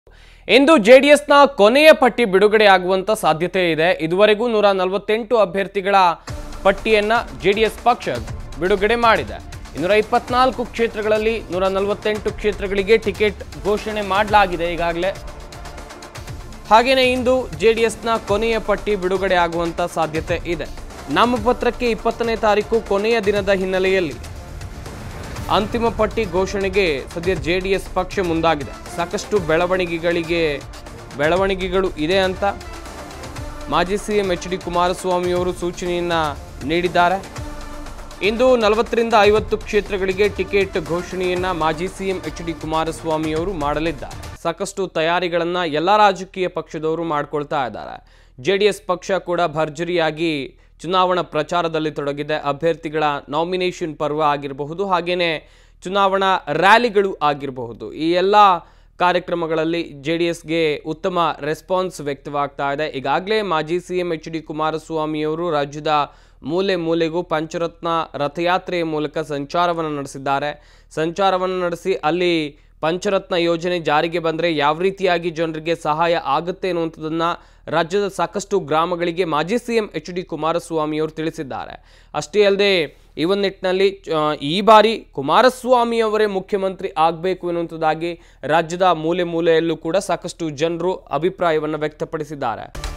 ಇಂದು ಜೆಡಿಎಸ್ನ ಕೊನೆಯ ಪಟ್ಟಿ ಬಿಡುಗಡೆಯಾಗುವಂತ ಸಾಧ್ಯತೆ ಇದೆ ಇದುವರೆಗೂ ನೂರ ನಲವತ್ತೆಂಟು ಅಭ್ಯರ್ಥಿಗಳ ಪಟ್ಟಿಯನ್ನ ಜೆಡಿಎಸ್ ಪಕ್ಷ ಬಿಡುಗಡೆ ಮಾಡಿದೆ ಇನ್ನೂರ ಇಪ್ಪತ್ನಾಲ್ಕು ಕ್ಷೇತ್ರಗಳಲ್ಲಿ ನೂರ ನಲವತ್ತೆಂಟು ಕ್ಷೇತ್ರಗಳಿಗೆ ಟಿಕೆಟ್ ಘೋಷಣೆ ಮಾಡಲಾಗಿದೆ ಈಗಾಗಲೇ ಹಾಗೆಯೇ ಇಂದು ಜೆಡಿಎಸ್ನ ಕೊನೆಯ ಪಟ್ಟಿ ಬಿಡುಗಡೆ ಆಗುವಂತ ಸಾಧ್ಯತೆ ಇದೆ ನಾಮಪತ್ರಕ್ಕೆ ಇಪ್ಪತ್ತನೇ ತಾರೀಕು ಕೊನೆಯ ದಿನದ ಹಿನ್ನೆಲೆಯಲ್ಲಿ ಅಂತಿಮ ಪಟ್ಟಿ ಘೋಷಣೆಗೆ ಸದ್ಯ ಜೆಡಿಎಸ್ ಪಕ್ಷ ಮುಂದಾಗಿದೆ ಸಾಕಷ್ಟು ಬೆಳವಣಿಗೆಗಳಿಗೆ ಬೆಳವಣಿಗೆಗಳು ಇದೆ ಅಂತ ಮಾಜಿ ಸಿಎಂ ಎಚ್ ಡಿ ಕುಮಾರಸ್ವಾಮಿಯವರು ಸೂಚನೆಯನ್ನ ನೀಡಿದ್ದಾರೆ ಇಂದು ನಲವತ್ತರಿಂದ ಐವತ್ತು ಕ್ಷೇತ್ರಗಳಿಗೆ ಟಿಕೆಟ್ ಘೋಷಣೆಯನ್ನ ಮಾಜಿ ಸಿಎಂ ಎಚ್ ಡಿ ಕುಮಾರಸ್ವಾಮಿಯವರು ಮಾಡಲಿದ್ದಾರೆ ಸಾಕಷ್ಟು ತಯಾರಿಗಳನ್ನ ಎಲ್ಲ ರಾಜಕೀಯ ಪಕ್ಷದವರು ಮಾಡ್ಕೊಳ್ತಾ ಇದ್ದಾರೆ ಜೆಡಿಎಸ್ ಪಕ್ಷ ಕೂಡ ಭರ್ಜರಿಯಾಗಿ ಚುನಾವಣಾ ಪ್ರಚಾರದಲ್ಲಿ ತೊಡಗಿದೆ ಅಭ್ಯರ್ಥಿಗಳ ನಾಮಿನೇಷನ್ ಪರ್ವ ಆಗಿರಬಹುದು ಹಾಗೇನೆ ಚುನಾವಣಾ ರ್ಯಾಲಿಗಳು ಆಗಿರಬಹುದು ಈ ಎಲ್ಲ ಕಾರ್ಯಕ್ರಮಗಳಲ್ಲಿ ಜೆ ಡಿ ಎಸ್ಗೆ ಉತ್ತಮ ರೆಸ್ಪಾನ್ಸ್ ವ್ಯಕ್ತವಾಗ್ತಾ ಇದೆ ಈಗಾಗಲೇ ಮಾಜಿ ಸಿ ಎಂ ಎಚ್ ಡಿ ಕುಮಾರಸ್ವಾಮಿಯವರು ರಾಜ್ಯದ ಮೂಲೆ ಮೂಲೆಗೂ ಪಂಚರತ್ನ ರಥಯಾತ್ರೆಯ ಮೂಲಕ ಸಂಚಾರವನ್ನು ನಡೆಸಿದ್ದಾರೆ ಸಂಚಾರವನ್ನು ನಡೆಸಿ ಅಲ್ಲಿ ಪಂಚರತ್ನ ಯೋಜನೆ ಜಾರಿಗೆ ಬಂದರೆ ಯಾವ ರೀತಿಯಾಗಿ ಜನರಿಗೆ ಸಹಾಯ ಆಗುತ್ತೆ ಅನ್ನುವಂಥದ್ದನ್ನು ರಾಜ್ಯದ ಸಾಕಷ್ಟು ಗ್ರಾಮಗಳಿಗೆ ಮಾಜಿ ಸಿ ಎಂ ಎಚ್ ಡಿ ಕುಮಾರಸ್ವಾಮಿಯವರು ತಿಳಿಸಿದ್ದಾರೆ ಅಷ್ಟೇ ಅಲ್ಲದೆ ಈ ಒಂದು ನಿಟ್ಟಿನಲ್ಲಿ ಆ, ಈ ಬಾರಿ ಕುಮಾರಸ್ವಾಮಿಯವರೇ ಮುಖ್ಯಮಂತ್ರಿ ಆಗಬೇಕು ಎನ್ನುವಂಥದ್ದಾಗಿ ರಾಜ್ಯದ ಮೂಲೆ ಮೂಲೆಯಲ್ಲೂ ಕೂಡ ಸಾಕಷ್ಟು ಜನರು ಅಭಿಪ್ರಾಯವನ್ನು ವ್ಯಕ್ತಪಡಿಸಿದ್ದಾರೆ